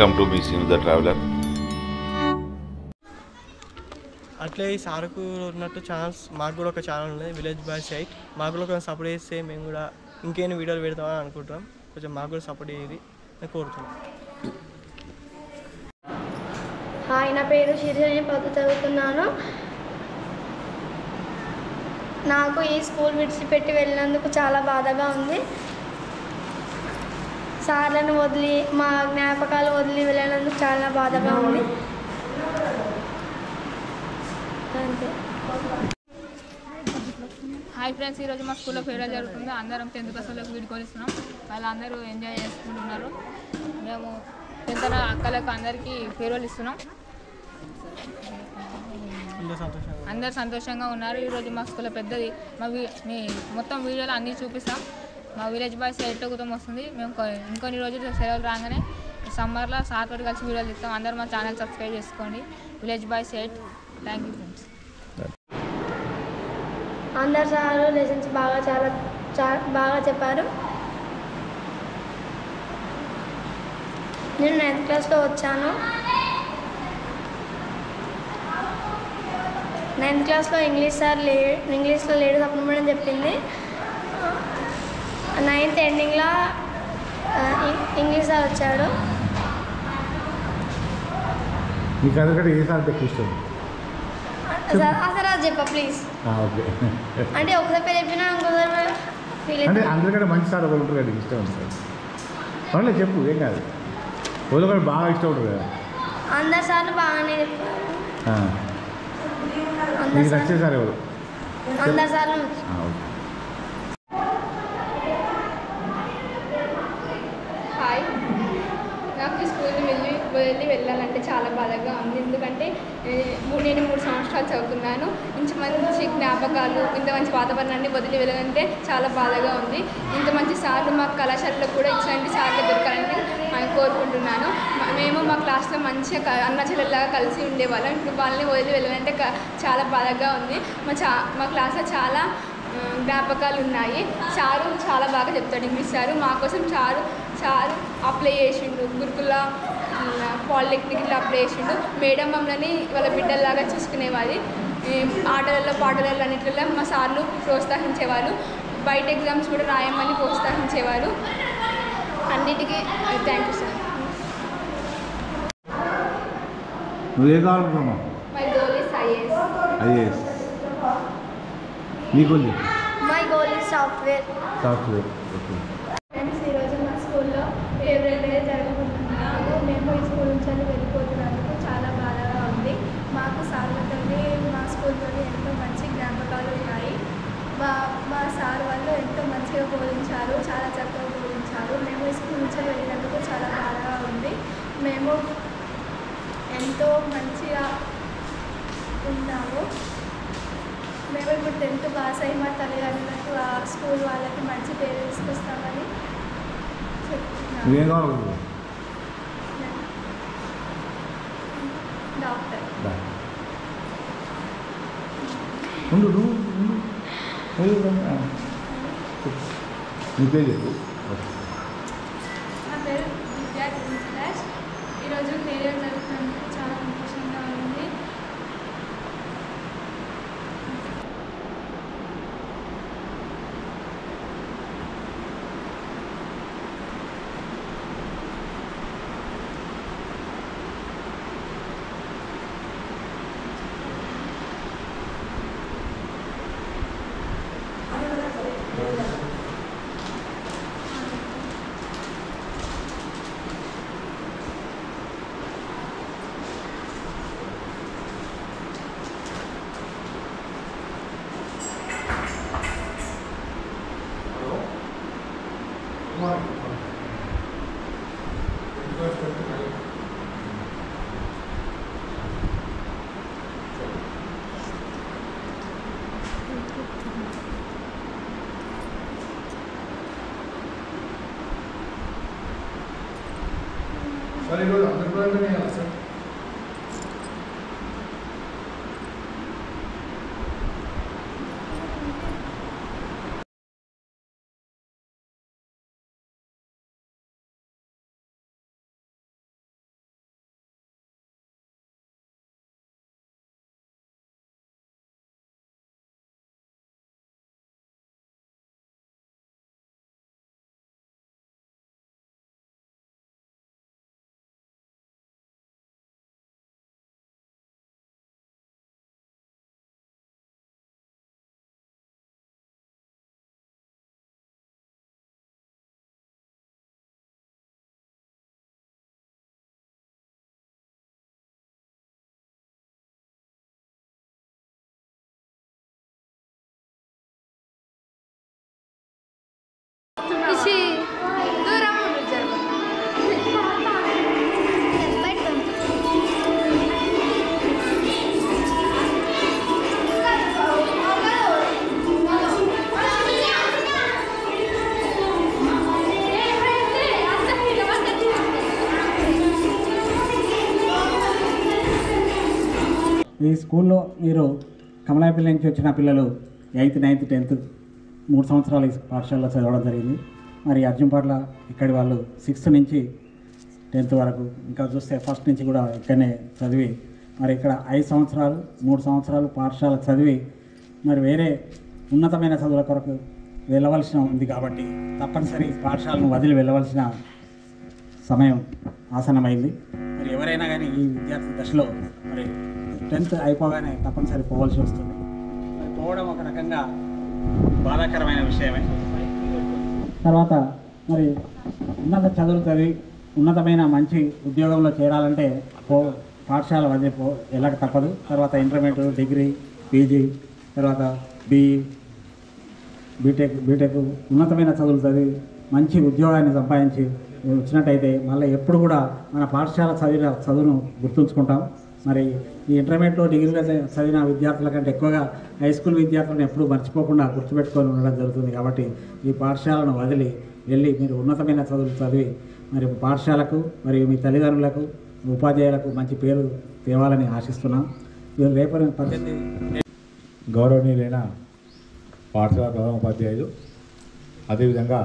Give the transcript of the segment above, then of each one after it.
Welcome to మీ Seenu the traveller అట్లే ఈ సార్కు ఉన్నట్టు ఛానల్స్ మాకు కూడా ఒక ఛానల్ ఉంది విలేజ్ బాయ్ సైట్ మాకు కూడా కొంచెం సపోర్ట్ చేస్తే మేము కూడా ఇంకేన్ని వీడియోలు పెడతామని అనుకుంటున్నాం కొంచెం మాకు కూడా సపోర్ట్ చేయాలి నేను కోరుతున్నాం హాయ్ నా పేరు శిరీష పది చదువుతున్నాను నాకు ఈ స్కూల్ విడిచిపెట్టి వెళ్ళినందుకు చాలా బాధగా ఉంది సార్లను వదిలి మా జ్ఞాపకాలు వదిలి వెళ్ళినందుకు చాలా బాధగా ఉంది అంతే హాయ్ ఫ్రెండ్స్ ఈరోజు మా స్కూల్లో ఫేర్వెల్ జరుగుతుంది అందరం టెన్త్ క్లాస్లోకి వీడుకొనిస్తున్నాం వాళ్ళందరూ ఎంజాయ్ చేసుకుంటున్నారు మేము టెన్త్ అక్కలకు అందరికీ ఫేర్వెల్ ఇస్తున్నాం అందరూ సంతోషంగా అందరు సంతోషంగా ఉన్నారు ఈరోజు మా స్కూల్లో పెద్దది మా వీ మీ మొత్తం వీడియోలు అన్నీ చూపిస్తాం మా విలేజ్ బాయ్స్ ఎయిట్ కుతం వస్తుంది మేము కొ- ఇంకొన్ని రోజులు సెలవులు రాగానే సమ్మర్లో సార్ తోటి కలిసి వీడియోలు ఇస్తాం అందరూ మా ఛానల్ సబ్స్క్రైబ్ చేసుకోండి village boys eight thank you friends అందరు సార్లు లెసన్స్ బాగా చాలా చా- బాగా చెప్పారు నేను నైన్త్ క్లాస్లో వచ్చాను నైన్త్ క్లాస్లో ఇంగ్లీష్ సార్ లే ఇంగ్లీష్లో లేడీ సప్న మేడం చెప్పింది నైన్త్ ఎండింగ్లో ఇంగ్లీష్ సార్ వచ్చాడు నీకు అందుకంటే ఏ సార్ ఎక్కువ ఇష్టం సార్ ఆ సార్ అది చెప్పా ప్లీజ్ ఆ, ఓకే అంటే ఒకసారి పేరు చెప్పినా ఇంకోసారి ఫీల్ అంటే అవుతాను అందరికంటే మంచి సార్ ఒకరు ఉంటారు కదా నీకు ఇష్టం ఉంటుంది పర్లేదు చెప్పు ఏం కాదు ఒకరు కూడా బాగా ఇష్టం ఉంటుంది కదా అందరు సార్లు బాగానే చెప్పారు ఆ, అందరు నీకు సార్లు నచ్చే సార్ ఎవరు అందరు సార్లు ఆ, ఓకే హాయ్ నాకు ఈ స్కూల్ని వెళ్ళి వెళ్ళి వెళ్ళాలంటే చాలా బాధగా ఉంది ఎందుకంటే ఏ, మూ- నేను మూడు సంవత్సరాలు చదువుకున్నాను ఇంత మంచి జ్ఞాపకాలు ఇంత మంచి వాతావరణాన్ని వదిలి వెళ్ళాలంటే చాలా బాధగా ఉంది ఇంత మంచి సార్లు మా కళాశాలలో కూడా ఇట్లాంటి సార్లు దొరకాలని నేను కోరుకుంటున్నాను మ- మేము మా క్లాస్లో మంచిగా క- అన్న చెల్లెల్లాగా కలిసి ఉండేవాళ్ళం ఇప్పుడు వాళ్ళని వదిలి వెళ్ళాలంటే క- చాలా బాధగా ఉంది మా చా మా క్లాస్లో చాలా ఆ, జ్ఞాపకాలు ఉన్నాయి చారు చాలా బాగా చెప్తాడు ఇంగ్లీష్ సారు మా కోసం చారు చారు అప్లై చేసిండు గురుకుల పాలిటెక్నిక్లో అప్లై చేసిండు మేడం మమ్మల్ని వాళ్ళ బిడ్డల్లాగా చూసుకునేవాది ఈ ఆటలలో పాటలలో అన్నిటిలో మా సార్లు ప్రోత్సహించేవాళ్ళు బయట ఎగ్జామ్స్ కూడా రాయమని ప్రోత్సహించేవారు అన్నిటికీ థ్యాంక్ యూ సార్ నువ్వేం కావాలనుకున్నావు my goal is IAS IAS నీకు ఉంది my goal is software software okay friends ఈరోజు మా స్కూల్లో ఫేవరెట్ డే జరుగుతున్నాము మేము ఈ స్కూల్ నుంచి వెళ్ళిపోతున్నందుకు చాలా బాధగా ఉంది మాకు సార్లతో మా స్కూల్తో ఎంతో మంచి జ్ఞాపకాలు ఉన్నాయి మా మా సార్ వాళ్ళు ఎంతో మంచిగా బోధించారు చాలా చక్కగా బోధించారు మేము ఈ స్కూల్ నుంచి వెళ్ళినందుకు చాలా బాధగా ఉంది మేము ఎంతో మంచిగా ఉన్నాము మేము ఇప్పుడు టెన్త్ పాస్ అయ్యి మా తల్లిదండ్రులకు ఆ స్కూల్ వాళ్ళకి మంచి పేరు తీసుకొస్తామని చెప్తున్నాను నువ్వేం కావాలనుకున్నావు డాక్టర్ దా. ఉండు నువ్వు ఉండు. నువ్వు రా. ఆ. చెప్పు. నీ పేరు చెప్పు ఓకే. నా పేరు విద్యా క్లాస్ ఈరోజు కెరియర్ జరుగుతున్నందుకు చాలా సంతోషంగా ఉంది సార్ ఈరోజు అందరి కూడా సార్ ఈ స్కూల్లో మీరు కమలాపల్లి నుంచి వచ్చిన పిల్లలు ఎయిత్ నైన్త్ టెన్త్ మూడు సంవత్సరాలు ఈ పాఠశాలలో చదవడం జరిగింది మరి అర్జున్పాట్ల ఇక్కడి వాళ్ళు సిక్స్త్ నుంచి టెన్త్ వరకు ఇంకా చూస్తే ఫస్ట్ నుంచి కూడా ఇక్కడనే చదివి మరి ఇక్కడ ఐదు సంవత్సరాలు మూడు సంవత్సరాలు పాఠశాల చదివి మరి వేరే ఉన్నతమైన చదువుల కొరకు వెళ్ళవలసిన ఉంది కాబట్టి తప్పనిసరి పాఠశాలను వదిలి వెళ్ళవలసిన సమయం ఆసన్నమైంది మరి ఎవరైనా కానీ ఈ విద్యార్థి దశలో మరి టెన్త్ అయిపోగానే తప్పనిసరి పోవాల్సి వస్తుంది మరి పోవడం ఒక రకంగా బాధాకరమైన విషయమే తర్వాత మరి ఉన్నత చదువులు చదివి ఉన్నతమైన మంచి ఉద్యోగంలో చేరాలంటే పో పాఠశాల వదిలి పో వెళ్ళక తప్పదు తర్వాత ఇంటర్మీడియట్ డిగ్రీ పీజీ తర్వాత బీఈ బీటెక్ బీటెక్ ఉన్నతమైన చదువులు చదివి మంచి ఉద్యోగాన్ని సంపాదించి వచ్చినట్టయితే మళ్ళీ ఎప్పుడు కూడా మన పాఠశాల చదివిన చదువును గుర్తుంచుకుంటాం మరి ఈ ఇంటర్మీడియట్లో డిగ్రీగా చ- చదివిన విద్యార్థుల కంటే ఎక్కువగా హై స్కూల్ విద్యార్థులను ఎప్పుడూ మర్చిపోకుండా గుర్తుపెట్టుకొని ఉండడం జరుగుతుంది కాబట్టి ఈ పాఠశాలను వదిలి వెళ్ళి మీరు ఉన్నతమైన చదువులు చదివి మరి పాఠశాలకు మరియు మీ తల్లిదండ్రులకు ఉపాధ్యాయులకు మంచి పేరు తేవాలని ఆశిస్తున్నాం మీరు రేపు పద్దెనిమిది గౌరవనీయులైన పాఠశాల ప్రథమోపాధ్యాయులు అదేవిధంగా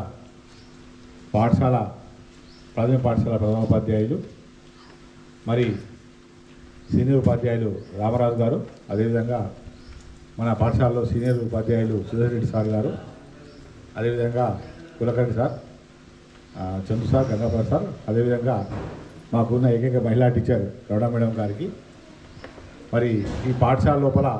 పాఠశాల ప్రాథమిక పాఠశాల ప్రథమోపాధ్యాయులు మరి సీనియర్ ఉపాధ్యాయులు రామరాజు గారు అదేవిధంగా మన పాఠశాలలో సీనియర్ ఉపాధ్యాయులు సుధీర్ రెడ్డి సార్ గారు అదేవిధంగా కులకర్ణి సార్ ఆ, చందు సార్ గంగాపూర్ సార్ అదేవిధంగా మాకున్న ఏకైక మహిళా టీచర్ రౌడా మేడం గారికి మరి ఈ పాఠశాల లోపల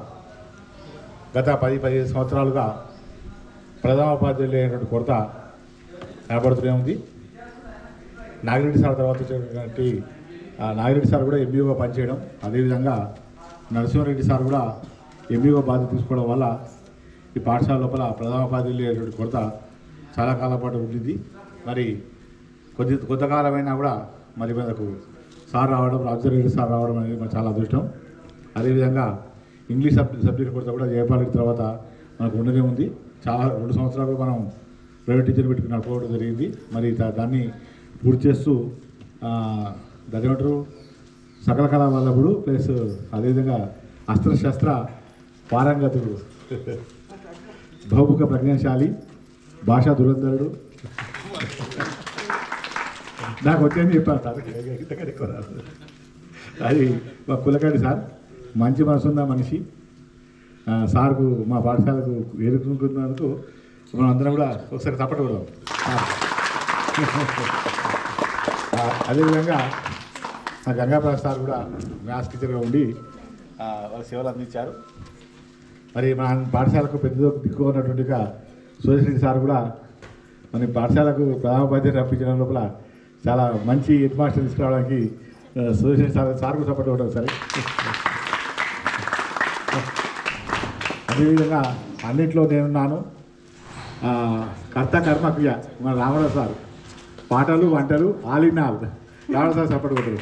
గత పది పదిహేను సంవత్సరాలుగా ప్రధానోపాధ్యాయులు అయినటువంటి కొరత కనబడుతూనే ఉంది నాగిరెడ్డి సార్ తర్వాత వచ్చినటువంటి ఆ, నాగిరెడ్డి సార్ కూడా ఎంబీఓగా పనిచేయడం అదేవిధంగా నరసింహారెడ్డి సార్ కూడా ఎంబీఓ బాధ్యత తీసుకోవడం వల్ల ఈ పాఠశాల లోపల ప్రధానోపాధ్యాయులు అయినటువంటి కొరత చాలా కాలం పాటు ఉండింది మరి కొద్ది కొంతకాలమైనా కూడా మరి మనకు సార్ రావడం రాజరెడ్డి సార్ రావడం అనేది మనకు చాలా అదృష్టం అదేవిధంగా ఇంగ్లీష్ సబ్ సబ్జెక్ట్ కొరత కూడా జయపాలకి తర్వాత మనకు ఉండనే ఉంది చాలా రెండు సంవత్సరాలు మనం ప్రైవేట్ టీచర్ పెట్టుకుని నడుపుకోవడం జరిగింది మరి దా- దాన్ని పూర్తి చేస్తూ ఆ, దాన్ని ఏమంటారు సకల కళా వల్లభుడు ప్లస్ అదేవిధంగా అస్త్రశస్త్ర పారంగతుడు బహుముఖ ప్రజ్ఞాశాలి భాషా దురంధరుడు నాకు వచ్చేది చెప్పాను సార్ ఇంతకంటే ఎక్కువ రాదు. అది మా కులకాడి సార్ మంచి మనసున్న మనిషి ఆ, సార్కు మా పాఠశాలకు ఎదుర్కొన్నందుకు మనం అందరం కూడా ఒకసారి తప్పట కొడదాం ఆ, అదేవిధంగా మా గంగాప్రసాద్ సార్ కూడా మ్యాథ్స్ టీచర్గా ఉండి ఆ, వాళ్ళ సేవలు అందించారు మరి మన పాఠశాలకు పెద్ద దిక్కు ఉన్నటువంటిగా సురేష్ రెడ్డి సార్ కూడా మన పాఠశాలకు ప్రధానోపాధ్యాయులు రప్పించడం లోపల చాలా మంచి హెడ్ మాస్టర్ తీసుకురావడానికి ఆ, సురేష్ రెడ్డి సార్ సార్ కూడా సపోర్ట్ ఇవ్వడం సరే అదేవిధంగా అన్నింటిలో నేనున్నాను ఆ, కర్త కర్మ క్రియ మన రామరావు సార్ పాటలు వంటలు all in all Ramarao sir support కొట్టారు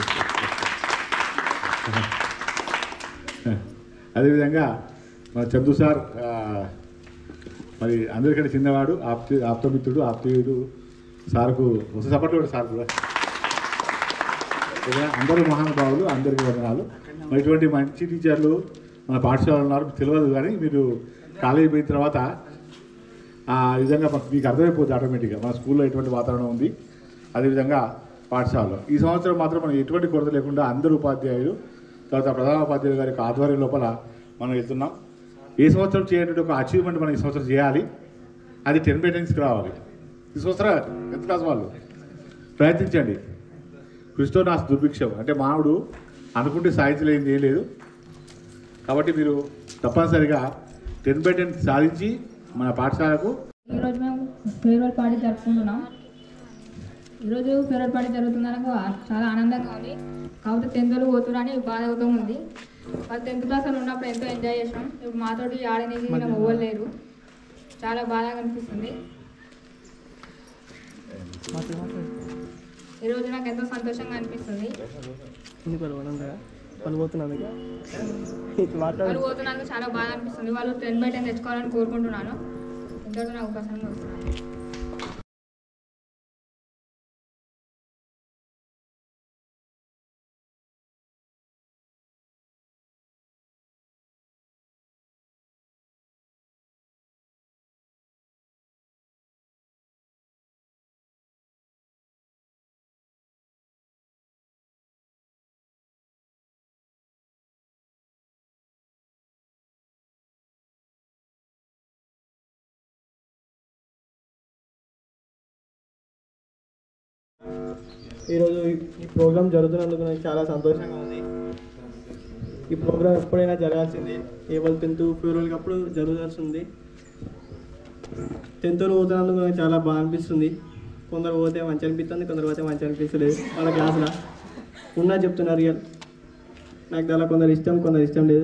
సార్ అదేవిధంగా మన చందు సార్ ఆ, మరి అందరికంటే చిన్నవాడు ఆప్తి ఆప్తమిత్రుడు ఆప్తీయుడు సార్కు ఒక సపోర్ట్ కూడా సార్ కూడా ఓకేనా? అందరూ మహానుభావులు అందరికీ వందనాలు మరి ఇటువంటి మంచి టీచర్లు మన పాఠశాలలో ఉన్నారు మీకు తెలియదు కానీ మీరు కాలేజీ పోయిన తర్వాత ఆ విధంగా మాకు మీకు అర్థమైపోతుంది ఆటోమేటిక్గా మన స్కూల్లో ఎటువంటి వాతావరణం ఉంది అదేవిధంగా పాఠశాలలో ఈ సంవత్సరం మాత్రం మనం ఎటువంటి కొరత లేకుండా అందరు ఉపాధ్యాయులు తర్వాత ప్రధాన ఉపాధ్యాయులు గారి యొక్క ఆధ్వర్యం లోపల మనం వెళ్తున్నాం ఏ సంవత్సరం చేయటువంటి ఒక అచీవ్మెంట్ మనం ఈ సంవత్సరం చేయాలి అది టెన్ బై టెన్స్కి రావాలి ఈ సంవత్సరం టెన్త్ క్లాస్ వాళ్ళు ప్రయత్నించండి క్రిస్టో నాస్ దుర్భిక్షం అంటే మానవుడు అనుకుంటే సాధించలేనిది ఏం లేదు కాబట్టి మీరు తప్పనిసరిగా టెన్ బై టెన్ సాధించి మన పాఠశాలకు ఈరోజు మేము ఫేర్వెల్ పార్టీ జరుపుకుంటున్నాం ఈరోజు ఫేర్వెల్ పార్టీ జరుగుతుందనగా చాలా ఆనందంగా ఉంది కాబట్టి టెన్త్లు పోతురని బాధతో ఉంది వాళ్ళు టెన్త్ క్లాస్ అని ఉన్నప్పుడు ఎంతో ఎంజాయ్ చేసాం ఇప్పుడు మాతోటి ఆడడానికి మేము ఇవ్వలేరు చాలా బాధగా అనిపిస్తుంది ఈరోజు నాకు ఎంతో సంతోషంగా అనిపిస్తుంది ఎందుకు పడవడం కదా పని పోతున్నాను ఇక మాట్లాడు వాళ్ళు పోతున్నందుకు చాలా బాధ అనిపిస్తుంది వాళ్ళు టెన్ బై టెన్ తెచ్చుకోవాలని కోరుకుంటున్నాను ఇంతటితో నాకు అవకాశం వస్తున్నాను ఈరోజు ఈ- ఈ ప్రోగ్రామ్ జరుగుతున్నందుకు నాకు చాలా సంతోషంగా ఉంది ఈ ప్రోగ్రామ్ ఎప్పుడైనా జరగాల్సిందే ఏవల్ టెన్త్ ఫేర్వెల్కి అప్పుడు జరగాల్సింది టెన్త్లో పోతున్నందుకు నాకు చాలా బాగా అనిపిస్తుంది కొందరు పోతే మంచి అనిపిస్తుంది కొందరు పోతే మంచి అనిపిస్తలేదు వాళ్ళ క్లాస్లో ఉన్నా చెప్తున్నారు రియల్ నాకు చాలా కొందరు ఇష్టం కొందరు ఇష్టం లేదు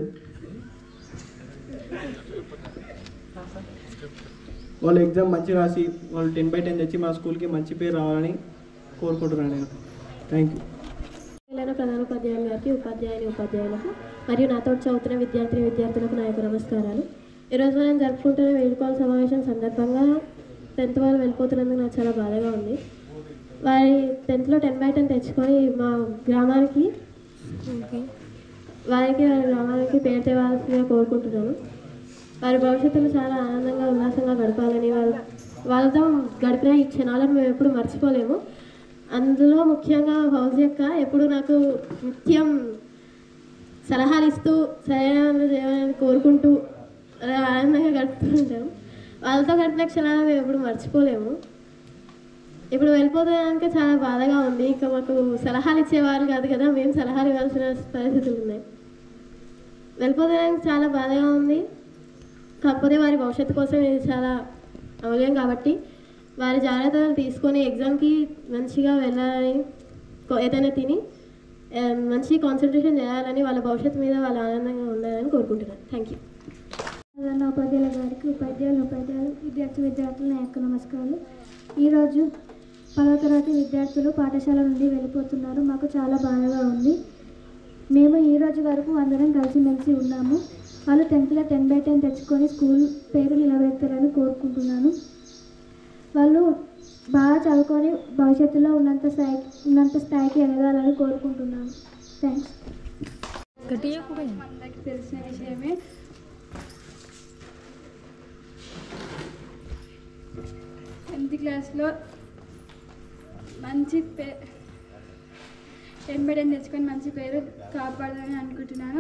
వాళ్ళు ఎగ్జామ్ మంచిగా రాసి వాళ్ళు టెన్ బై టెన్ తెచ్చి మా స్కూల్కి మంచి పేరు రావాలని కోరుకుంటున్నాను నేను థ్యాంక్ యూ తెలంగాణ ప్రధానోపాధ్యాయులు గారికి ఉపాధ్యాయుని ఉపాధ్యాయులకు మరియు నాతో చదువుతున్న విద్యార్థిని విద్యార్థులకు నా యొక్క నమస్కారాలు ఈరోజు మనం జరుపుకుంటున్న వేడుకోల సమావేశం సందర్భంగా టెన్త్ వాళ్ళు వెళ్ళిపోతున్నందుకు నాకు చాలా బాధగా ఉంది వారి టెన్త్లో టెన్ బై టెన్ తెచ్చుకొని మా గ్రామానికి వారికి వారి గ్రామానికి పేరు తేవాల్సిందిగా కోరుకుంటున్నాను వారి భవిష్యత్తులో చాలా ఆనందంగా ఉల్లాసంగా గడపాలని వారు వాళ్ళతో గడిపిన ఈ క్షణాలను మేము ఎప్పుడు మర్చిపోలేము అందులో ముఖ్యంగా హౌస్ యొక్క ఎప్పుడు నాకు నిత్యం సలహాలు ఇస్తూ సరైన చేయాలని కోరుకుంటూ అలా ఆనందంగా గడుపుతూ ఉంటాం వాళ్ళతో గడిపిన క్షణాలు మేము ఎప్పుడు మర్చిపోలేము ఇప్పుడు వెళ్ళిపోతానికి చాలా బాధగా ఉంది ఇంకా మాకు సలహాలు ఇచ్చేవారు కాదు కదా మేము సలహాలు ఇవ్వాల్సిన పరిస్థితులు ఉన్నాయి వెళ్ళిపోతానికి చాలా బాధగా ఉంది కాకపోతే వారి భవిష్యత్తు కోసం ఇది చాలా అమూల్యం కాబట్టి వారి జాగ్రత్తలు తీసుకొని ఎగ్జామ్కి మంచిగా వెళ్ళాలని కొ- ఏదైనా తిని ఆ, మంచి కాన్సన్ట్రేషన్ చేయాలని వాళ్ళ భవిష్యత్తు మీద వాళ్ళ ఆనందంగా ఉండాలని కోరుకుంటున్నాను థ్యాంక్ యూ ప్రధాన ఉపాధ్యాయుల గారికి ఉపాధ్యాయులు ఉపాధ్యాయులు విద్యార్థి విద్యార్థులు నా యొక్క నమస్కారాలు ఈరోజు పదవ తరగతి విద్యార్థులు పాఠశాల నుండి వెళ్ళిపోతున్నారు మాకు చాలా బాధగా ఉంది మేము ఈ రోజు వరకు అందరం కలిసిమెలిసి ఉన్నాము వాళ్ళు టెన్త్లో టెన్ బై టెన్ తెచ్చుకొని స్కూల్ పేరు నిలబెడతారని కోరుకుంటున్నాను వాళ్ళు బాగా చదువుకొని భవిష్యత్తులో ఉన్నంత స్థాయి ఉన్నంత స్థాయికి ఎదగాలని కోరుకుంటున్నాను థ్యాంక్స్ అందరికీ తెలిసిన విషయమే టెన్త్ క్లాస్లో మంచి పే ఎంబెడెన్ తెచ్చుకొని మంచి పేరు కాపాడాలని అనుకుంటున్నాను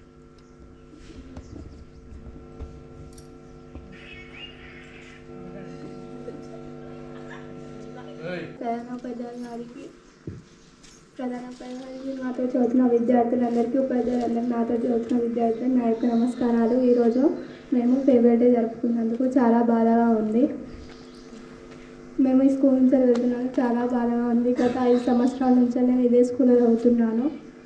ప్రధానోపాధ్యాయుల గారికి ప్రధానోపాధ్యాయులు నాతో చదువుతున్న విద్యార్థులందరికీ ఉపాధ్యాయులందరికీ నాతో చదువుతున్న విద్యార్థులకు నా యొక్క నమస్కారాలు ఈరోజు మేము ఫేవరెట్ డే జరుపుకున్నందుకు చాలా బాధగా ఉంది మేము ఈ స్కూల్ నుంచి వెళ్తున్నాను చాలా బాధగా ఉంది గత ఐదు సంవత్సరాల నుంచి నేను ఇదే స్కూల్లో చదువుతున్నాను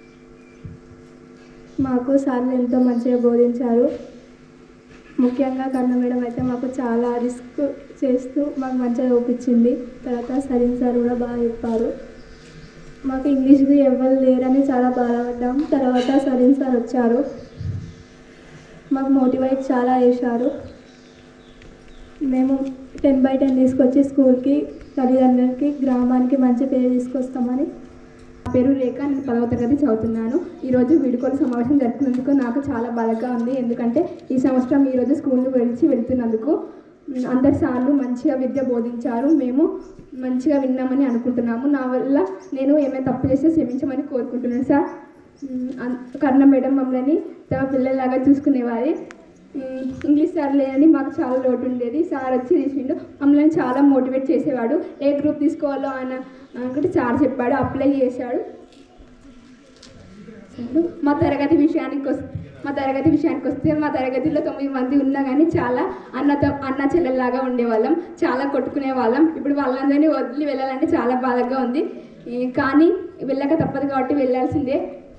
మాకు సార్లు ఎంతో మంచిగా బోధించారు ముఖ్యంగా కన్న మేడం అయితే మాకు చాలా రిస్క్ చేస్తూ మాకు మంచిగా చూపించింది తర్వాత సలీం సార్ కూడా బాగా చెప్పారు మాకు ఇంగ్లీష్కి ఎవరు లేరని చాలా బాధపడ్డాం తర్వాత సలీం సార్ వచ్చారు మాకు మోటివేట్ చాలా చేశారు మేము టెన్ బై టెన్ తీసుకొచ్చి స్కూల్కి తల్లిదండ్రులకి గ్రామానికి మంచి పేరు తీసుకొస్తామని నా పేరు రేఖ నేను పదవ తరగతి చదువుతున్నాను ఈరోజు వీడుకోలు సమావేశం జరుపుకున్నందుకు నాకు చాలా బాధగా ఉంది ఎందుకంటే ఈ సంవత్సరం ఈరోజు స్కూల్ని విడిచి వెళ్తున్నందుకు మ్, అందరి సార్లు మంచిగా విద్య బోధించారు మేము మంచిగా విన్నామని అనుకుంటున్నాము నా వల్ల నేను ఏమైనా తప్పు చేస్తే క్షమించమని కోరుకుంటున్నాను సార్ మ్, అన్- కర్ణ మేడం మమ్మల్ని తమ పిల్లల్లాగా చూసుకునేవారి మ్, ఇంగ్లీష్ సార్ లేదని మాకు చాలా లోటు ఉండేది సార్ వచ్చి తీసిండు మమ్మల్ని చాలా మోటివేట్ చేసేవాడు ఏ గ్రూప్ తీసుకోవాలో ఆయన అనుకుంటే సార్ చెప్పాడు అప్లై చేశాడు మా తరగతి విషయానికి వస్తే మా తరగతి విషయానికి వస్తే మా తరగతిలో తొమ్మిది మంది ఉన్నా కానీ చాలా అన్నతో అన్న చెల్లెల్లాగా ఉండేవాళ్ళం చాలా కొట్టుకునే వాళ్ళం ఇప్పుడు వాళ్ళందరినీ వదిలి వెళ్ళాలంటే చాలా బాధగా ఉంది ఈ- కానీ వెళ్ళక తప్పదు కాబట్టి వెళ్ళాల్సిందే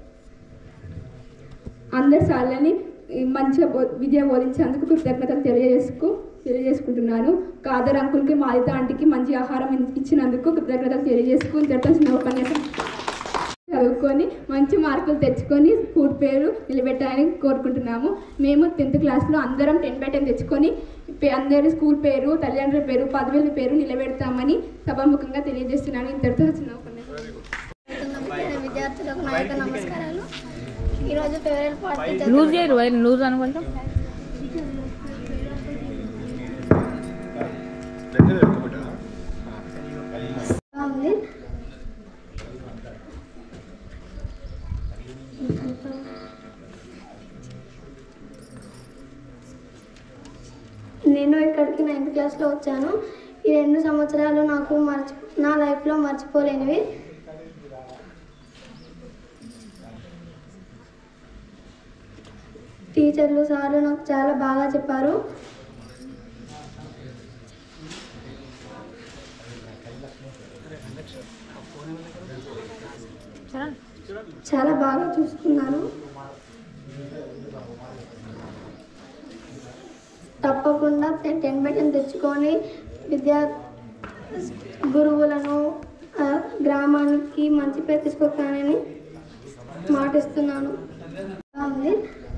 అందరి సార్లని ఈ మంచిగా బో విద్య బోధించేందుకు కృతజ్ఞతలు తెలియజేసుకు తెలియజేసుకుంటున్నాను కాదర్ అంకుల్కి మాలిత ఆంటీకి మంచి ఆహారం ఇ- ఇచ్చినందుకు కృతజ్ఞతలు తెలియజేసుకుని ఇంతటితో చిన్న ఉపన్యాసం చదువుకొని మంచి మార్కులు తెచ్చుకొని స్కూల్ పేరు నిలబెట్టాలని కోరుకుంటున్నాము మేము టెన్త్ క్లాస్లో అందరం టెన్ బై టెన్ తెచ్చుకొని పే- అందరి స్కూల్ పేరు తల్లిదండ్రుల పేరు పదవుల పేరు నిలబెడతామని సభాముఖంగా తెలియజేస్తున్నాను ఇంతటితో చిన్న ఉపన్యాసం విద్యార్థులకు నా యొక్క నమస్కారాలు ఈరోజు ఫేవరెట్ పార్టీ లూజ్ చేయరు వైర్ లూజ్ అనుకుంటా ఉంది నేను ఇక్కడికి నైన్త్ క్లాస్లో వచ్చాను ఈ రెండు సంవత్సరాలు నాకు మర్చి నా లైఫ్లో మర్చిపోలేనివి టీచర్లు సార్లు నాకు చాలా బాగా చెప్పారు చాలా బాగా చూసుకున్నారు తప్పకుండా టెన్ టెన్ బై టెన్ తెచ్చుకొని విద్యా గురువులను ఆ, గ్రామానికి మంచి పేరు తీసుకొస్తానని మాటిస్తున్నాను ఉంది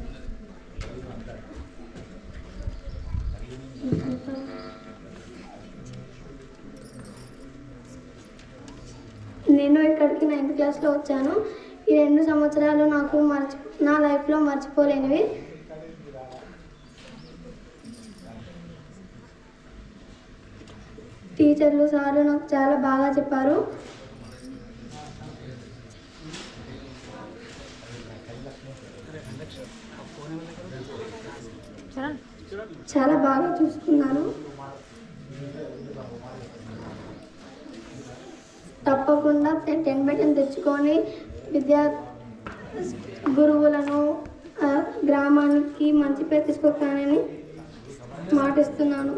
నేను ఇక్కడికి నైన్త్ క్లాస్లో వచ్చాను ఈ రెండు సంవత్సరాలు నాకు మర్చి నా లైఫ్లో మర్చిపోలేనివి టీచర్లు సార్లు నాకు చాలా బాగా చెప్పారు చాలా బాగా చూసుకున్నారు తప్పకుండా టెన్ టెన్ బై టెన్ తెచ్చుకొని విద్యా గురువులను ఆ, గ్రామానికి మంచి పేరు తీసుకొస్తానని మాటిస్తున్నాను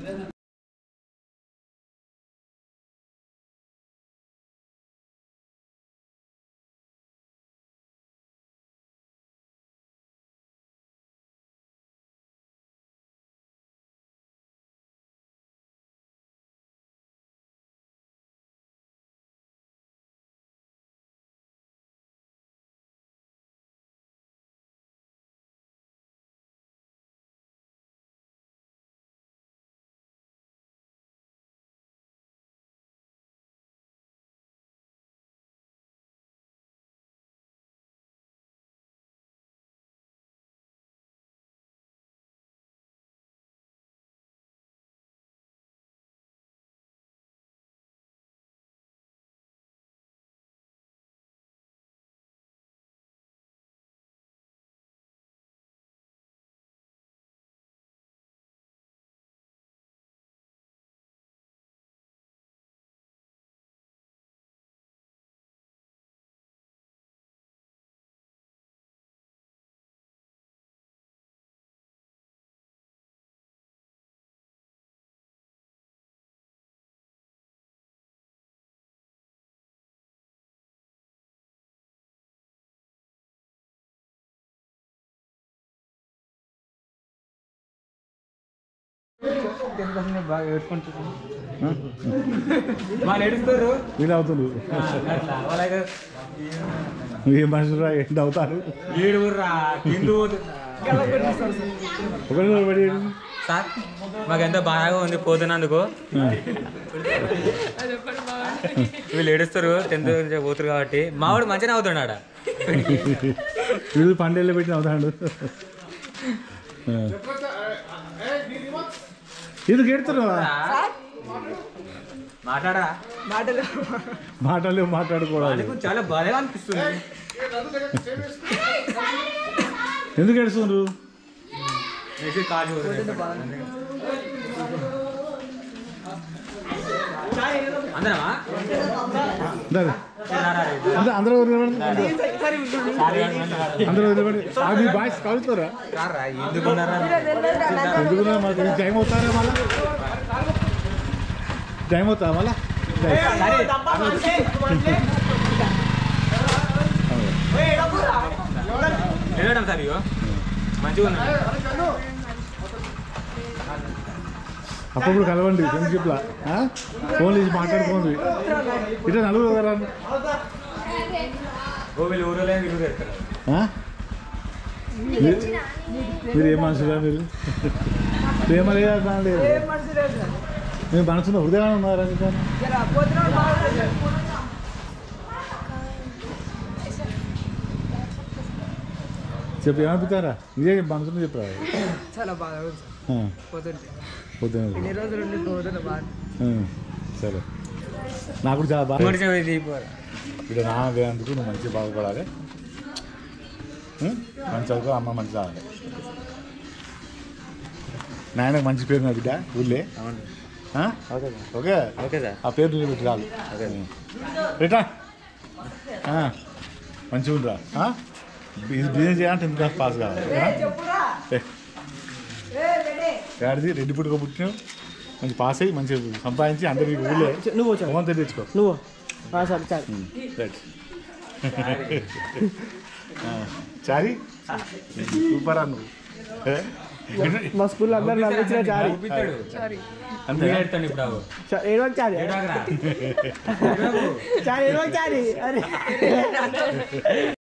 వాళ్ళు ఏడుస్తారు వీళ్ళు అవుతుంది అలాగే ఏ మనుషులు ఏంటి అవుతారు ఏడుగుర్రా కింద ఒకరి పడి సార్ మాకెంత బాగా ఉంది పోతున్నందుకు వీళ్ళు ఏడుస్తారు టెన్త్ నుంచి పోతారు కాబట్టి మావాడు మంచిగా అవుతున్నాడు వీళ్ళు పండేళ్ళు పెట్టిన అవుతాడు ఇది గెడుతున్నావా మాట్లాడరా మాటలు మాట్లాడుకోవాలి వాళ్ళకు చాలా బాధగా అనిపిస్తుంది ఎందుకు ఏడుస్తున్నారు వేసి కాలు అందరమా అందరు అందరూ అందరూ వదిలిపెట్టండి. అందరూ వదిలిపెట్టి ఆ, మీ బాయ్స్ కలుస్తారా ఎందుకున్నారా ఎందుకున్నా మాకు ఈ టైం అవుతారా మళ్ళా టైం అవుతా మళ్ళా నిలబడం సార్ ఇగో మంచిగా ఉన్నాడు అప్పుడప్పుడు కలవండి ఫ్రెండ్షిప్లా ఫోన్ చేసి మాట్లాడుకోండి ఇట్లా నలుగురు కదా ఓ వీళ్ళు ఊరు లేదు ఇరువురు ఎడతారు ఆ? మీరు మీరు ఏం మనుషులా మీరు ప్రేమ లేదా లేదు మీరు మనసులో హృదయం ఉన్నారా మీకు చెప్పు ఏమనుకుంటారా ఇదే మనసులో చెప్పరా చాలా బాగా ఉంది సార్ ఆ, పోతుంటే పొద్దున్న ఇన్ని రోజులు ఉండి పోతున్నా బాగా ఆ, సరే నాకు కూడా చాలా బాగా మంచిగా ఇది అయిపోవాలి. ఇక్కడ నా వేయందుకు నువ్వు మంచిగా బాగుపడాలి ఉం? మంచి చదువుకో అమ్మ మంచి చదవాలి నాయనకు మంచి పేరు నా బిడ్డ ఊళ్ళే అవును ఆ? ఓకే ఓకే ఓకే సార్ ఆ పేరు నువ్వు పెట్టి చాలు ఓకే. రిటా మంచిగా ఉండరా ఆ? బిజినెస్ చేయాలంటే టెన్త్ క్లాస్ పాస్ కావాలి గాడిది రెడ్డి పుట్టుక పుట్టిన మంచి పాస్ అయ్యి మంచి సంపాదించి అందరికి ఊళ్ళో నువ్వు మోహన్ తెచ్చుకో నువ్వు సరే సరే రైట్ చారి సూపర్ అను మా స్కూల్లో అందరు నవ్వించిన చారి అంతే ఇప్పుడు ఏడవ చారి చారి ఏడవ చారి అరే